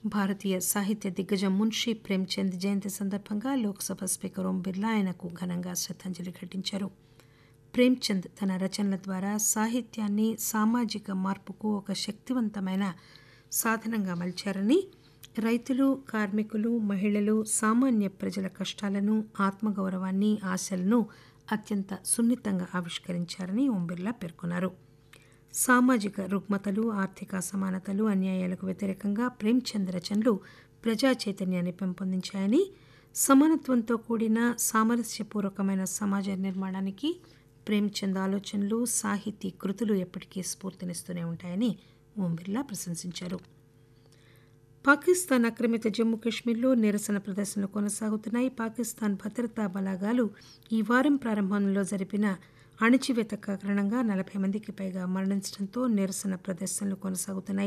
భారతీయ సాహిత్య దిగ్గజం మున్షీ ప్రేమ్చంద్ జయంతి సందర్భంగా లోక్సభ స్పీకర్ ఓం బిర్లా ఆయనకు ఘనంగా శ్రద్దాంజలి ఘటించారు ప్రేమ్చంద్ తన రచనల ద్వారా సాహిత్యాన్ని సామాజిక మార్పుకు ఒక శక్తివంతమైన సాధనంగా మలిచారని రైతులు కార్మికులు మహిళలు సామాన్య ప్రజల కష్టాలను ఆత్మగౌరవాన్ని ఆశలను అత్యంత సున్నితంగా ఆవిష్కరించారని ఓం బిర్లా పేర్కొన్నారు సామాజిక రుగ్మతలు ఆర్థిక అసమానతలు అన్యాయాలకు వ్యతిరేకంగా ప్రేమ్చంద్ రచనలు ప్రజా చైతన్యాన్ని పెంపొందించాయని సమానత్వంతో కూడిన సామరస్యపూర్వకమైన సమాజ నిర్మాణానికి ప్రేమ్చంద్ ఆలోచనలు సాహితీ కృతులు ఎప్పటికీ స్ఫూర్తినిస్తూనే ఉంటాయని ఓం బిర్లా ప్రశంసించారు పాకిస్తాన్ ఆక్రమిత జమ్మూ కాశ్మీర్లో నిరసన ప్రదర్శనలు కొనసాగుతున్నాయి పాకిస్తాన్ భద్రతా బలాగాలు ఈ వారం ప్రారంభంలో జరిపిన అణచివేత కారణంగా నలభై మందికి పైగా మరణించడంతో నిరసన ప్రదర్శనలు కొనసాగుతున్నాయి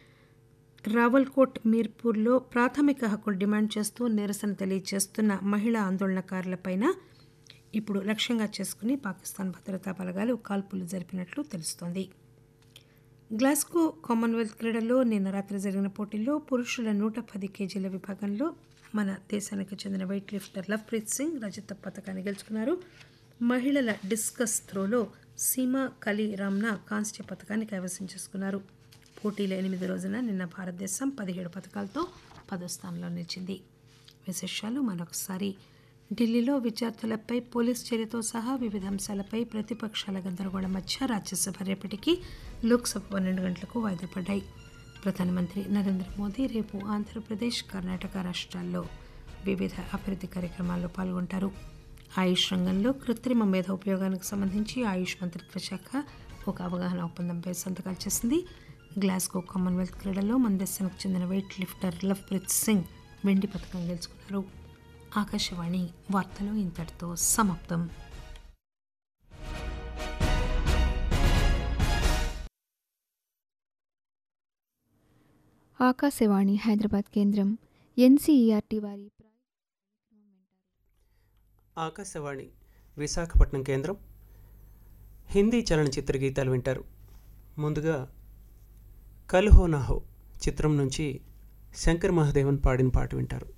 రావల్కోట్ మీర్పూర్లో ప్రాథమిక హక్కులు డిమాండ్ చేస్తూ నిరసన తెలియజేస్తున్న మహిళా ఆందోళనకారులపైన ఇప్పుడు లక్ష్యంగా చేసుకుని పాకిస్తాన్ భద్రతా బలగాలు కాల్పులు జరిపినట్లు తెలుస్తోంది గ్లాస్గో కామన్వెల్త్ క్రీడల్లో నిన్న రాత్రి జరిగిన పోటీల్లో పురుషుల నూట పది కేజీల విభాగంలో మన దేశానికి చెందిన వెయిట్ లిఫ్టర్ లవ్ప్రీత్ సింగ్ రజత పథకాన్ని గెలుచుకున్నారు మహిళల డిస్కస్ త్రోలో సీమా కలి రామ్నా కాంస్య పథకాన్ని కైవసం చేసుకున్నారు పోటీల ఎనిమిది రోజున నిన్న భారతదేశం పదిహేడు పథకాలతో పదో స్థానంలో నిలిచింది విశేషాలు మరొకసారి ఢిల్లీలో విద్యార్థులపై పోలీస్ చర్యతో సహా వివిధ అంశాలపై ప్రతిపక్షాల గందరగోళం మధ్య రాజ్యసభ రేపటికి లోక్సభ పన్నెండు గంటలకు వాయిదా పడ్డాయి ప్రధానమంత్రి నరేంద్ర మోదీ రేపు ఆంధ్రప్రదేశ్ కర్ణాటక రాష్ట్రాల్లో వివిధ అభివృద్ధి కార్యక్రమాల్లో పాల్గొంటారు ఆయుష్ రంగంలో కృత్రిమ మేధ ఉపయోగానికి సంబంధించి ఆయుష్ మంత్రిత్వ శాఖ ఒక అవగాహన ఒప్పందంపై సంతకాలు చేసింది గ్లాస్గో కామన్వెల్త్ క్రీడల్లో మన దేశానికి చెందిన వెయిట్ లిఫ్టర్ లవ్ప్రీత్ సింగ్ వెండి పథకం గెలుచుకున్నారు ఆకాశవాణి వార్తలు ఇంతటితో సమాప్తం ఆకాశవాణి హైదరాబాద్ కేంద్రం ఎన్సీఈఆర్టీ వారి ఆకాశవాణి విశాఖపట్నం కేంద్రం హిందీ చలనచిత్ర గీతాలు వింటారు ముందుగా కల్హో నాహో చిత్రం నుంచి శంకర్ మహాదేవన్ పాడిన పాట వింటారు